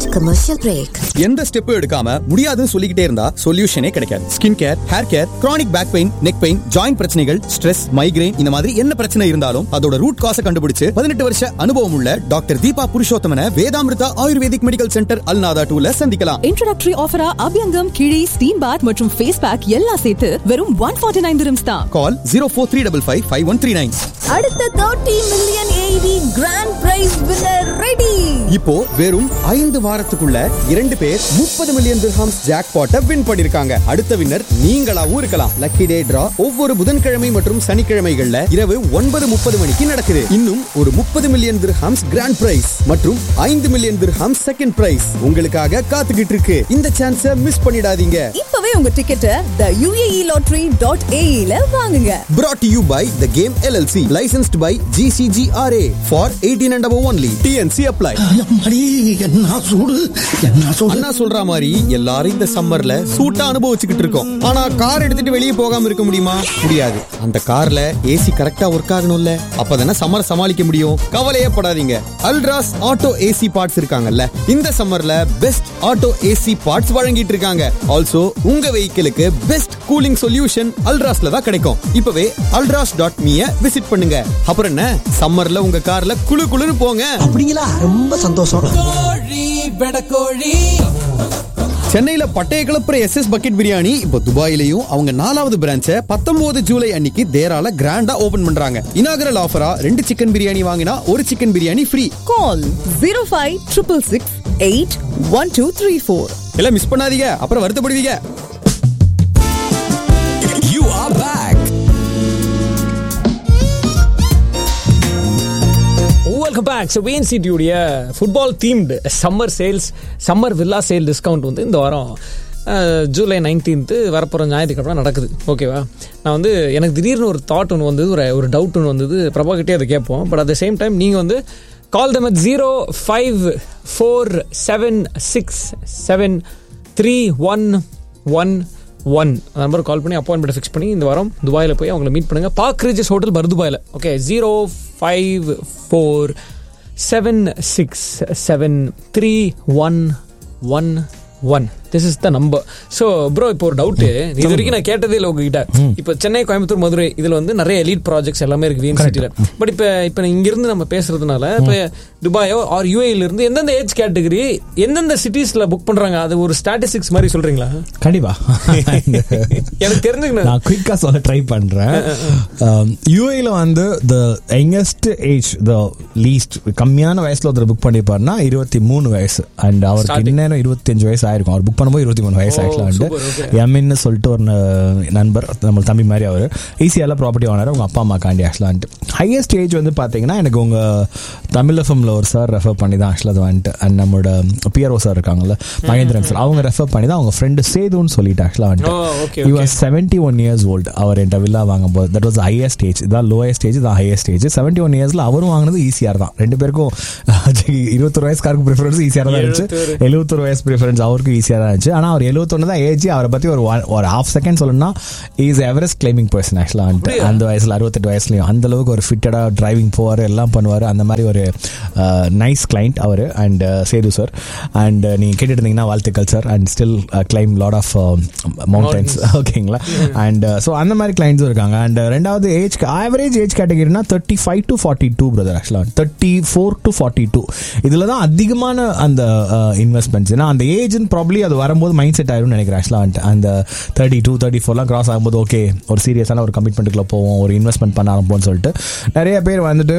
commercial break. எந்த step எடுக்காம முடியாதுன்னு சொல்லிக்கிட்டே இருந்தா சொல்யூஷனே கிடைக்காது skin care hair care chronic back pain neck pain joint பிரச்சனைகள் ஸ்ட்ரெஸ் மைக்ரைன் இந்த மாதிரி என்ன பிரச்சனை இருந்தாலும் அதோட ரூட் காச கண்டுபிடிச்சு பதினெட்டு வருஷ அனுபவம் உள்ள doctor Deepa Purushothaman Vedamrutha ayurvedic medical centre Al Nahda டூல சந்திக்கலாம் இன்ட்ரோடக்டரி ஆஃபரா அபியங்கம் கிழி ஸ்டீம் பாத் மற்றும் ஃபேஸ் பேக் எல்லாம் சேர்த்து வெறும் ஒன் ஃபார்ட்டி நைன் dirhams தான் call zero four three double five five one three nine அடுத்த thirty million AED grand prize winner ready இப்போ வெறும் ஐந்து வாரத்துக்குள்ள இரண்டு பேர் முப்பது மில்லியன் திர்ஹாம்ஸ் ஜாக் பாட்டை வின் பண்ணிருக்காங்க அடுத்த வின்னர் நீங்களாவும் இருக்கலாம் லக்கி டே டிரா ஒவ்வொரு புதன்கிழமை மற்றும் சனிக்கிழமைகள்ல இரவு ஒன்பது முப்பது மணிக்கு நடக்குது இன்னும் ஒரு முப்பது மில்லியன் திர்ஹாம்ஸ் கிராண்ட் பிரைஸ் மற்றும் ஐந்து மில்லியன் திர்ஹாம்ஸ் செகண்ட் பிரைஸ் உங்களுக்காக காத்துக்கிட்டு இருக்கு இந்த சான்ஸை மிஸ் பண்ணிடாதீங்க இப்பவே உங்க டிக்கெட்டை த யுஏஇ லாட்டரி டாட் ஏஇல வாங்குங்க brought to you by the game llc licensed by gcgra for 18 and above only tnc apply அம்மாடி, என்ன சூடு என்ன சூடு அண்ணா சொல்ற மாதிரி எல்லாரும் இந்த சம்மர்ல சூட்டா அனுபவிச்சுக்கிட்டு இருக்கோம் ஆனா கார் எடுத்துட்டு வெளியே போகாம இருக்க முடியுமா முடியாது அந்த கார்ல ஏசி கரெக்டா ஒர்க் ஆகணும்ல அப்பதானே சம்மர் சமாளிக்க முடியும் கவலையே படாதீங்க அல்ட்ராஸ் ஆட்டோ ஏசி பார்ட்ஸ் இருக்காங்கல்ல இந்த சம்மர்ல பெஸ்ட் ஆட்டோ ஏசி பார்ட்ஸ் வழங்கிட்டு இருக்காங்க ஆல்சோ உங்க வெஹிக்கிளுக்கு பெஸ்ட் கூலிங் சொல்யூஷன் அல்ட்ராஸ்ல தான் கிடைக்கும் இப்பவே அல்ட்ராஸ் டாட் மீய விசிட் பண்ணுங்க அப்புறம் என்ன சம்மர்ல உங்க கார்ல குளு குளுன்னு போங்க அப்படிங்களா ரொம்ப சந்தோஷம் சென்னையில பட்டைய கிளப்புற எஸ் எஸ் பக்கெட் பிரியாணி இப்போ துபாயிலையும் அவங்க நாலாவது பிரான்ச்சை பத்தொன்பது ஜூலை அன்னைக்கு தேரால கிராண்டா ஓபன் பண்றாங்க இனாகரல் ஆஃபரா ரெண்டு சிக்கன் பிரியாணி வாங்கினா ஒரு chicken biryani free call zero five triple six eight one two three four எல்லாம் மிஸ் பண்ணாதீங்க அப்புறம் வருத்தப்படுவீங்க You are back. Welcome back so வேன் சிட்டியுடைய football themed summer sales summer villa sale discount வந்து இந்த வாரம் அஹ், ஜூலை நைன்டீன்த்து வரப்போகிற ஞாயிற்றுக்கிழமை நடக்குது ஓகேவா நான் வந்து எனக்கு திடீர்னு ஒரு தாட் ஒன்று வந்தது ஒரு ஒரு டவுட் ஒன்று வந்தது பிரபாகிட்டே அதை கேட்போம் but at the same time நீங்கள் வந்து call them at zero five four seven six seven three one one one அந்த நம்பர் கால் பண்ணி அப்பாயின்மெண்ட் ஃபிக்ஸ் பண்ணி இந்த வாரம் துபாயில் போய் அவங்கள மீட் பண்ணுங்க பார்க் ரிஜஸ் ஹோட்டல் பர்துபாயில் okay zero five four seven six seven three one one one this is the number so bro இப்போ ஒரு டவுட்டு இது வரைக்கும் நான் கேட்டதே இல்லை உங்ககிட்ட இப்போ சென்னை கோயம்புத்தூர் மதுரை இதில் வந்து நிறைய எலீட் ப்ராஜெக்ட்ஸ் எல்லாமே இருக்கு விஎன் சிட்டியில் பட் இப்போ இப்போ இங்கிருந்து நம்ம பேசுறதுனால இப்போ துபாயோ ஆர் யூஏல இருந்து எந்தெந்த ஏஜ் கேட்டகரி எந்தெந்த சிட்டிஸ்ல புக் பண்றாங்க அது ஒரு ஸ்டாட்டிஸ்டிக்ஸ் மாதிரி சொல்றீங்களா கண்டிப்பா எனக்கு தெரிஞ்சுக்கணும் நான் குயிக்கா சொல்ல ட்ரை பண்றேன் யூஏல வந்து the youngest age the least கம்மியான வயசுல ஒருத்தர் புக் பண்ணிருப்பாருன்னா இருபத்தி மூணு வயசு அண்ட் அவருக்கு Starting. இன்னும் இருபத்தஞ்சு வயசு ஆயிருக்கும் அவர் புக் பண்ணும்போது இருபத்தி மூணு வயசு Oh, ஆயிடுச்சு super, okay. எம்இன்னு சொல்லிட்டு ஒரு ந- நண்பர் நம்ம தம்பி மாதிரி அவர் ஈஸியால ப்ராப்பர்ட்டி ஓனர் உங்க அப்பா அம்மா காண்டி ஆக்சுவலான்ட்டு ஹையஸ்ட் ஏஜ் வந்து பாத்தீங்கன்னா எனக்கு உங்க தமிழ் எஃப்எம்ல ஒரு சார் ரெஃபர் பண்ணி தான் ஆக்சுவலாக அது வந்துட்டு அண்ட் நம்மளோட பிஆர்ஓ சார் இருக்காங்கல்ல மகேந்திரன் சார் அவங்க ரெஃபர் பண்ணி தான் அவங்க ஃப்ரெண்டு சேதுன்னு சொல்லிட்டு ஆக்சுவலாக Oh, வந்துட்டு okay, he okay. was seventy one years old அவர் என்கிட்ட வில்லா வாங்கும்போது தட் வாஸ் ஹையஸ்ட் ஸ்டேஜ் இதான் லோயஸ்ட் ஸ்டேஜ் இதான் ஹையஸ்ட் ஸ்டேஜ் செவன்டி ஒன் இயர்ஸ்ல அவரும் வாங்கினது ஈஸியாக தான் ரெண்டு பேருக்கும் இருபத்தொரு வயசுக்காருக்கு ப்ரிஃபரன்ஸ் ஈஸியாக தான் இருந்துச்சு எழுபத்தொரு. எழுபத்தொரு வயசு ப்ரிஃபரன்ஸ் அவருக்கு ஈஸியாக தான் இருந்துச்சு ஆனால் அவர் எழுபத்தொன்னு தான் ஏஜ் அவரை பற்றி ஒரு one- ஒரு ஹாஃப் செகண்ட் சொல்லணும்னா இஸ் எவரெஸ்ட் கிளைமிங் பர்சன் ஆக்சுவலாக வந்துட்டு அப்படியா? அந்த வயசுல அறுபத்தெட்டு வயசுலையும் அந்த அளவுக்கு ஒரு ஃபிட்டடாக டிரைவிங் போவார் எல்லாம் பண்ணுவார் அந்த மாதிரி ஒரு நைஸ் கிளைண்ட் அவர் அண்ட் சேது சார் அண்ட் நீங்கள் கேட்டுட்டு இருந்தீங்கன்னா வாழ்த்துக்கள் sir and still climb lot of mountains ஓகேங்களா அண்ட் ஸோ அந்த மாதிரி கிளைண்ட்ஸும் இருக்காங்க அண்ட் ரெண்டாவது ஏஜ் ஆவரேஜ் ஏஜ் கேட்டகரினா thirty five to forty two brother ஆக்சுவலாக thirty four to forty two இதில் தான் அதிகமான அந்த இன்வெஸ்ட்மெண்ட்ஸ் ஏன்னா அந்த ஏஜ்னு ப்ராப்ளி அது வரும்போது மைண்ட் செட் ஆயிரும்னு நினைக்கிறேன் ஆக்சுவலாக வந்துட்டு அந்த தேர்ட்டி டூ தேர்ட்டி ஃபோர்லாம் கிராஸ் ஆகும்போது ஓகே ஒரு சீரியஸான ஒரு கமிட்மெண்ட்டுக்குள்ள போவோம் ஒரு இன்வெஸ்ட்மெண்ட் பண்ண ஆரம்பிப்போம்னு சொல்லிட்டு நிறைய பேர் வந்துட்டு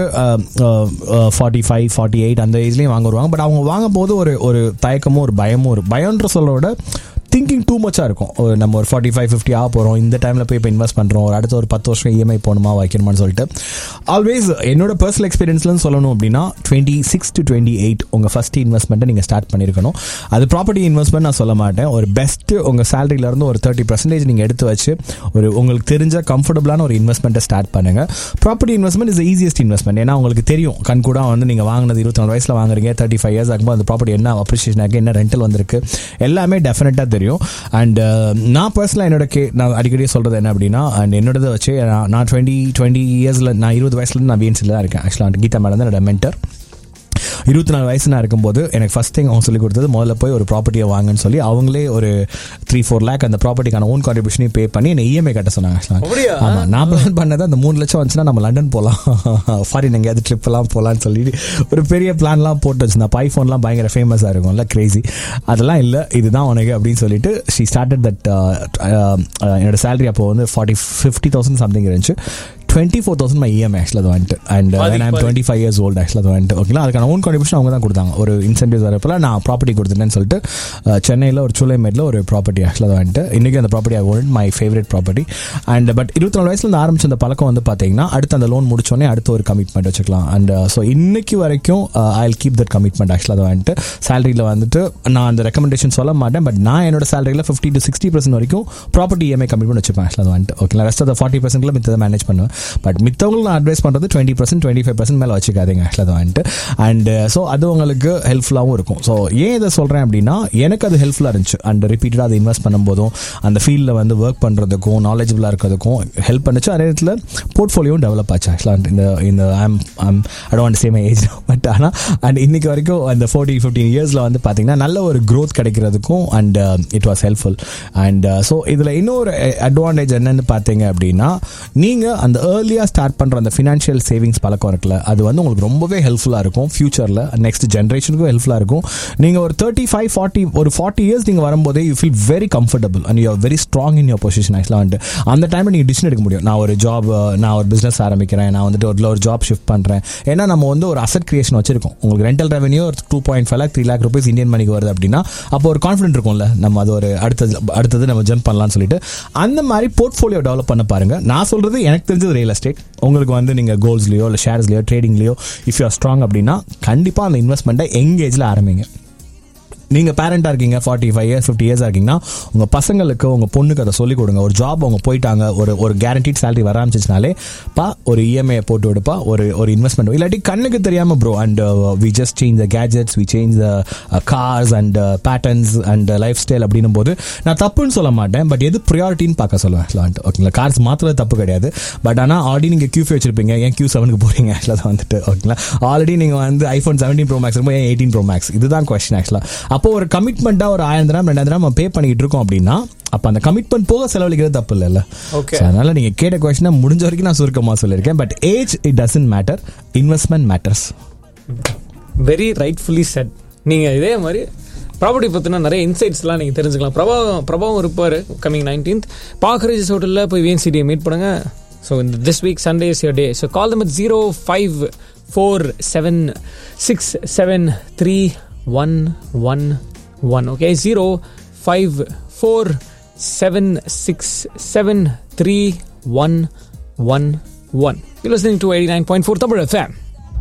ஃபார்ட்டி ஃபைவ் ஃபார்ட்டி எயிட் அந்த ஏஜ்லேயும் வாங்க வருவாங்க பட் அவங்க வாங்கும் போது ஒரு ஒரு தயக்கமும் ஒரு பயமும் ஒரு பயன்ற சொல்லோட திங்கிங் டூ மச்சாக இருக்கும் ஒரு நம்ம ஒரு ஃபார்ட்டி ஃபைவ் ஃபிஃப்டி ஆக போகிறோம் இந்த டைமில் போய் இப்போ இன்வெஸ்ட் பண்ணுறோம் ஒரு அடுத்த ஒரு பத்து வருஷம் இஎம்ஐ போகணுமா வைக்கணுமான்னு சொல்லிட்டு ஆல்வேஸ் என்னோட பர்சனல் எக்ஸ்பீரியன்ஸ்லன்னு சொல்லணும் அப்படின்னா twenty six to twenty eight உங்கள் ஃபஸ்ட் இன்வெஸ்ட்மெண்ட்டை நீங்கள் ஸ்டார்ட் பண்ணியிருக்கணும் அது ப்ராப்பர்ட்டி இன்வெஸ்ட்மெண்ட் நான் சொல்ல மாட்டேன் ஒரு பெஸ்ட்டு உங்கள் சேலரியிலேருந்து ஒரு தேர்ட்டி பர்சன்டேஜ் நீங்கள் எடுத்து வச்சு ஒரு உங்களுக்கு தெரிஞ்ச கம்ஃபர்டபுளான ஒரு இன்வெஸ்ட்மெண்ட்டை ஸ்டார்ட் பண்ணுங்கள் property investment is easiest investment ஏன்னா உங்களுக்கு தெரியும் கண் கூட வந்து நீங்கள் வாங்கினது இருபத்தி நாலு வயசில் வாங்குறீங்க தேர்ட்டி ஃபைவ் இயர்ஸ் ஆகும்போது அந்த ப்ராப்பர்ட்டி என்ன அப்ரிஷியேஷன் ஆகி என்ன ரெண்டல் வந்திருக்கு எல்லாமே டெஃபினட்டாக தெரியும் அண்ட் நான் பர்சனலாக என்னோட கே நான் அடிக்கடி சொல்கிறது என்ன அப்படின்னா அண்ட் என்னோடதை வச்சு நான் நான் டுவெண்ட்டி டுவெண்ட்டி இயர்ஸில் நான் இருபது வயசுல நான் பிஎன்சியில் தான் இருக்கேன் ஆக்சுவலாக கீதா மேடம் தான் என்னோட மென்டர் இருபத்தி நாலு வயசு நான் இருக்கும்போது எனக்கு ஃபர்ஸ்ட் திங் அவங்க சொல்லி கொடுத்தது முதல்ல போய் ஒரு ப்ராப்பர்ட்டியை வாங்கன்னு சொல்லி அவங்களே ஒரு த்ரீ ஃபோர் லேக் அந்த ப்ராப்பர்ட்டிக்கான ஓன் கான்ட்ரிபியூஷனையும் பே பண்ணி என்ன இஎம்ஐ கட்ட சொன்னாங்க actually. ஆமா நான் பிளான் பண்ணது அந்த மூணு லட்சம் வந்துச்சுன்னா நம்ம லண்டன் போகலாம் ஃபாரின் எங்கேயாவது ட்ரிப் எல்லாம் போகலான்னு சொல்லி ஒரு பெரிய பிளான்லாம் போட்டு வச்சிருந்தேன் அப்போ ஐஃபோன்லாம் பயங்கர ஃபேமஸாக இருக்கும்ல கிரேசி அதெல்லாம் இல்லை இதுதான் உனக்கு அப்படின்னு சொல்லிட்டு ஷீ ஸ்டார்டட் தட் என்னோட சேலரி அப்போ வந்து ஃபார்ட்டி ஃபிஃப்டி தௌசண்ட் சம்திங் இருந்துச்சு twenty four thousand my EMI ஆக்சுவலாக அது வந்துட்டு and I'm twenty five years old ஆக்சுவலாக அது வந்துட்டு ஓகேங்களா அதுக்கான ஓன் கான்ட்ரிபியூஷன் அவங்க தான் கொடுத்தாங்க ஒரு இன்சென்டிவ்ஸ் வரப்பல நான் ப்ராப்பர்ட்டி கொடுத்துட்டேன்னு சொல்லிட்டு அஹ், சென்னையில் ஒரு சூளைமேட்டில் ஒரு ப்ராப்பர்ட்டி ஆக்சுவலாக அது வந்துட்டு இன்றைக்கி அந்த property I old my favourite property and but இருபத்தி நாலு வயசுல இருந்து ஆரம்பிச்ச அந்த பழக்கம் வந்து பார்த்தீங்கன்னா அடுத்து அந்த லோன் முடிச்சோடனே அடுத்து ஒரு கமிட்மெண்ட் வச்சுக்கலாம் அண்ட் ஸோ இன்னைக்கு வரைக்கும் ஐ கீப் தட் கமிட்மெண்ட் ஆக்சுவலாக அதை வந்துட்டு சேலரியில் வந்துட்டு நான் அந்த ரெக்கமெண்டேஷன் சொல்ல மாட்டேன் பட் நான் என்னோட சேலரியில் ஃபிஃப்டி டு சிக்ஸ்டி பர்சன்ட் வரைக்கும் ப்ராப்பர்ட்டி இஎம்ஐ கமிட்மெண்ட் வச்சுப்பேன் ஆக்சுவலாக அது வந்துட்டு ஓகேங்களா ரெஸ்ட் ஆஃப் ஃபார்ட்டி பர்சன்ட்ல மித்ததை மேனேஜ் பண்ணுவேன் பட் மித்தவங்களுக்கு நான் அட்வைஸ் பண்ணுறது twenty percent twenty five percent மேலே வச்சுக்காதீங்க ஆக்சுவலாக அது வந்துட்டு அண்ட் ஸோ அது உங்களுக்கு ஹெல்ப்ஃபுல்லாகவும் இருக்கும் ஸோ ஏன் இதை சொல்கிறேன் அப்படின்னா எனக்கு அது ஹெல்ப்ஃபுல்லாக இருந்துச்சு அண்ட் ரிப்பீட்டடாக அதை இன்வெஸ்ட் பண்ணும்போதும் அந்த ஃபீல்டில் வந்து ஒர்க் பண்ணுறதுக்கும் நாலேஜபிளாக இருக்கிறதுக்கும் ஹெல்ப் பண்ணுச்சு அதே நேரத்தில் போர்ட்ஃபோலியோவும் டெவலப் ஆச்சு ஆக்சுவலாக இந்த இந்த I'm I'm I don't same age but ஆனால் அண்ட் இன்னைக்கு வரைக்கும் அந்த ஃபோர்ட்டி ஃபிஃப்டீன் இயர்ஸில் வந்து பார்த்தீங்கன்னா நல்ல ஒரு க்ரோத் கிடைக்கிறதுக்கும் and it was helpful and so இதில் இன்னொரு அட்வான்டேஜ் என்னன்னு பார்த்தீங்க அப்படின்னா நீங்கள் அந்த ஏர்லியாக ஸ்டார்ட் பண்ணுற அந்த ஃபினான்ஷியல் சேவிங்ஸ் பழக்கம் இருக்குல்ல அது வந்து உங்களுக்கு ரொம்பவே ஹெல்ப்ஃபுல்லாக இருக்கும் ஃபியூச்சரில் நெக்ஸ்ட் ஜென்ரேஷனுக்கும் ஹெல்ப்ஃபுல்லாக இருக்கும் நீங்கள் ஒரு தேர்ட்டி ஃபைவ் ஃபார்ட்டி ஒரு ஃபார்ட்டி இயர்ஸ் நீங்கள் வரும்போதே you feel very comfortable and you are very strong in your position ஆக்சுவலாக வந்துட்டு அந்த டைமில் நீங்கள் டிசிஷன் எடுக்க முடியும் நான் ஒரு ஜாப் நான் ஒரு பிஸ்னஸ் ஆரம்பிக்கிறேன் நான் வந்துட்டு ஒரு ஒரு ஜாப் ஷிஃப்ட் பண்ணுறேன் ஏன்னா நம்ம வந்து ஒரு அசட் கிரியேஷன் வச்சிருக்கோம் உங்களுக்கு ரெண்டல் ரெவன்யூ ஒரு two point five lakh three lakh rupees Indian மணிக்கு வருது அப்படின்னா அப்போ ஒரு கான்ஃபிடென்ட் இருக்கும்ல நம்ம அது ஒரு அடுத்தது அடுத்தது நம்ம ஜம்ப் பண்ணலாம்னு சொல்லிட்டு அந்த மாதிரி போர்ட்ஃபோலியோ டெவலப் பண்ண பாருங்க நான் சொல்றது எனக்கு தெரிஞ்சது ரியல் எஸ்டேட் உங்களுக்கு வந்து நீங்கள் கோல்ஸ்லையோ இல்லை ஷேர்ஸ்லையோ ட்ரேடிங்லையோ இஃப் யூ ஆர் ஸ்ட்ராங் அப்படின்னா கண்டிப்பாக அந்த இன்வெஸ்ட்மெண்ட்டை எங்கேஜில் ஆரம்பிங்க நீங்கள் பேரண்டாக இருக்கீங்க ஃபார்ட்டி ஃபைவ் இயர்ஸ் ஃபிஃப்டி இயர்ஸாக இருக்கீங்கன்னா உங்கள் பசங்களுக்கு உங்கள் பொண்ணுக்கு அதை சொல்லிக் கொடுங்க ஒரு ஜாப் அவங்க போயிட்டாங்க ஒரு ஒரு கேரண்டீட் சேலரி வர ஆரம்பிச்சிச்சுனாலே பா ஒரு இஎம்ஐ போட்டு விடுப்பா ஒரு ஒரு இன்வெஸ்ட்மெண்ட் இல்லாட்டி கண்ணுக்கு தெரியாமல் bro and we just change the gadgets we change the cars and patterns and lifestyle அப்படின்னும் போது நான் தப்புன்னு சொல்ல மாட்டேன் பட் எது ப்ரியாரிட்டின்னு பார்க்க சொல்லுவேன் ஆக்சுவலாக ஓகேங்களா கார்ஸ் மாத்திரம் தப்பு கிடையாது பட் ஆனால் ஆல்ரெடி நீங்கள் கியூ வச்சிருப்பீங்க ஏன் கியூ செவனுக்கு போகிறீங்க ஆக்சுவலாக வந்துட்டு ஓகேங்களா ஆல்ரெடி நீங்கள் வந்து ஐஃபோன் செவன்டீன் ப்ரோ மேக்ஸ் இருக்கும் ஏன் எயிட்டீன் ப்ரோ மேக்ஸ் இதுதான் கொஸ்டின் ஆக்சுவலாக அப்போ ஒரு கமிட்மெண்ட்டாக ஒரு ஆயிரம் தினம் ரெண்டாயிரம் தினம் நம்ம பே பண்ணிக்கிட்டு இருக்கோம் அப்படின்னா அப்போ அந்த கமிட்மெண்ட் போக செலவழிக்கிறது தப்பு இல்லைல்ல Okay. So, அதனால நீங்கள் கேட்ட கொஸ்டினை முடிஞ்ச வரைக்கும் நான் சுருக்கமாக சொல்லியிருக்கேன் but age it doesn't matter investment matters very rightfully said நீங்கள் இதே மாதிரி ப்ராப்பர்ட்டி பற்றின நிறைய இன்சைட்ஸ்லாம் நீங்கள் தெரிஞ்சுக்கலாம் பிரபாவம் பிரபாவம் இருப்பார் கமிங் நைன்டீன்த் பாக்ரேஜஸ் ஹோட்டலில் போய் விஎன்சிடியை மீட் பண்ணுங்க ஸோ இந்த this week Sunday is your day so call them zero five four seven six seven three one one one okay zero five four seven six seven three one one one you listening to eighty nine point four Tamil FM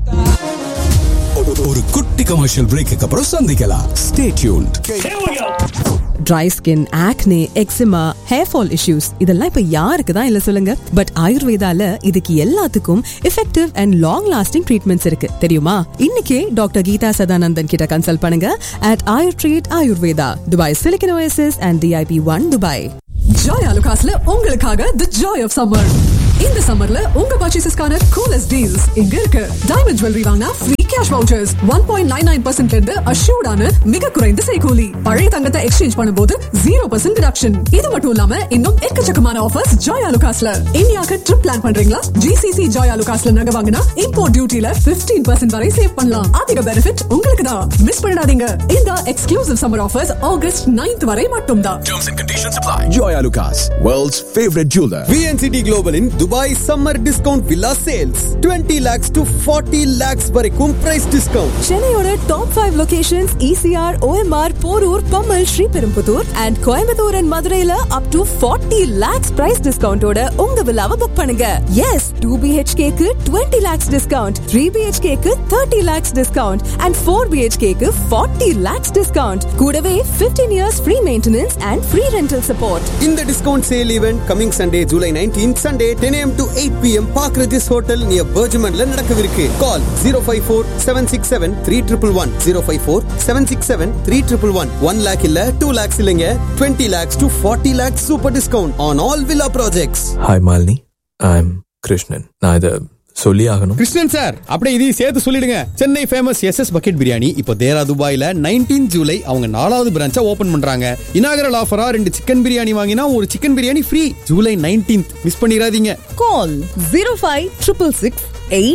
ஒரு குட்டி commercial break அப்புறம் சந்திக்கலாம் stay tuned dry skin, acne, eczema, hair fall issues இதெல்லாம் இப்ப யாருக்கு தான் இல்ல சொல்லுங்க பட் ஆயுர்வேதால இதுக்கு எல்லாத்துக்கும் effective and long lasting treatments இருக்கு தெரியுமா இன்னைக்கே டாக்டர் கீதா சதானந்தன் கிட்ட கன்சல்ட் பண்ணுங்க at Ayur treat Ayurveda Dubai silicon Oasis and DIP one Dubai Joy அலுகாஸ்ல உங்களுக்காக தி ஜாய் ஆஃப் சம்மர் இந்த சம்மர்ல உங்க பர்ச்சேசஸ்க்கான கூலஸ்ட் டீல்ஸ் இங்க இருக்கு டைமண்ட் ஜுவல்லரி வாங்கினா free cash vouchers one point nine nine பர்சன்ட்ல இருந்து அஷ்யூர்டான மிக குறைந்த செய்கூலி பழைய தங்கத்தை எக்ஸ்சேஞ்ச் பண்ணும்போது ஜீரோ பர்சன்ட் டிடக்ஷன் இது மட்டும் இல்லாம இன்னும் எக்கச்சக்கமான ஆஃபர்ஸ் ஜாய் அலுகாஸ்ல இந்தியாவுக்கு ட்ரிப் பிளான் பண்றீங்களா ஜிசிசி ஜாய் அலுகாஸ்ல நகை வாங்கினா இம்போர்ட் டியூட்டில 15% பர்சன்ட் வரை சேவ் பண்ணலாம் அதிக பெனிஃபிட் உங்களுக்கு தான் மிஸ் பண்ணிடாதீங்க இந்த exclusive summer offers August 9th வரை மட்டும்தான் Terms and conditions apply. Joy Alucas, world's favorite jeweler. VNCT குளோபலின் Dubai summer discount villa sales 20 lakhs to 40 lakhs வரைக்கும் பிரைஸ் டிஸ்கவுண்ட் சென்னையோட top five locations ECR OMR Porur Pammal Sriperumbudur and Coimbatore and மதுரையில up to 40 lakhs price டிஸ்கவுண்டோட உங்க விழாவை book பண்ணுங்க yes two பிஹெச்கேக்கு twenty lakhs discount three பிஹெச்கேக்கு thirty lakhs discount and four பிஹெச்கேக்கு ஃபார்ட்டி லேக்ஸ் டிஸ்கவுண்ட் கூடவே 15 years free maintenance and free rental support இந்த discount sale event coming Sunday July 19 Sunday 10 am to 8 pm Park Regis hotel near பர்ஜ்மன்ல நடக்கவிருக்கு call zero five four seven six seven three triple one zero five four seven six seven three triple one one lakh இல்ல two lakhs இல்லைங்க twenty lakhs to forty lakhs super discount on all villa projects hi Malini I am Krishnan நான் இதை சொல்லி ஆகணும் Krishnan sir அப்படியே இதையும் சேர்த்து சொல்லிடுங்க Chennai famous S S bucket biryani இப்போ தேரா துபாயில நைன்டீன் ஜூலை அவங்க நாலாவது பிரான்ச்சா ஓபன் பண்றாங்க இனாகரல் ஆஃபரா ரெண்டு சிக்கன் பிரியாணி வாங்கினா ஒரு chicken biryani free July nineteenth miss பண்ணிடாதீங்க Call 05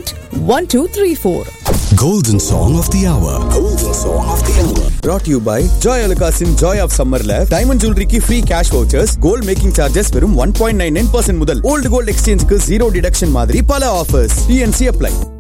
8134. Golden Song of the Hour. Golden Song of the Hour. brought to you by Joy அலுகாஸின் ஜாய் ஆஃப் சம்மர்ல டைமண்ட் ஜுவல்லரிக்கு free cash vouchers gold making charges வெறும் one point nine nine percent முதல் old gold எக்ஸ்சேஞ்சுக்கு zero deduction மாதிரி பல offers DNC apply